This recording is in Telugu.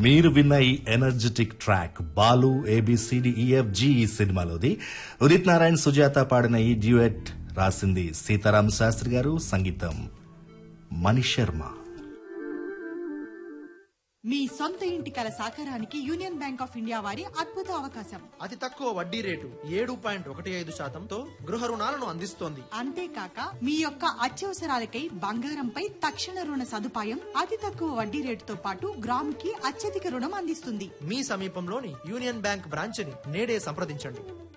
మీరు విన్న ఈ ఎనర్జెటిక్ ట్రాక్ బాలు ఏబిసిడిఈఎఫ్జి ఈ సినిమాలోది ఉదిత్ నారాయణ్ సుజాత పాడిన ఈ డ్యూయట్ రాసింది సీతారామ శాస్త్రి గారు సంగీతం మణి శర్మ మీ సొంత ఇంటి కల సాకారానికి యూనియన్ బ్యాంక్ ఆఫ్ ఇండియా వారి అద్భుత అవకాశం అతి తక్కువ వడ్డీ రేటు ఏడు పాయింట్ ఒకటి ఐదు శాతంతో గృహ రుణాలను అందిస్తోంది అంతేకాక మీ యొక్క అత్యవసరాలకై బంగారంపై తక్షణ రుణ సదుపాయం అతి తక్కువ వడ్డీ రేటుతో పాటు గ్రాముకి అత్యధిక రుణం అందిస్తుంది మీ సమీపంలోని యూనియన్ బ్యాంక్ బ్రాంచ్ని నేడే సంప్రదించండి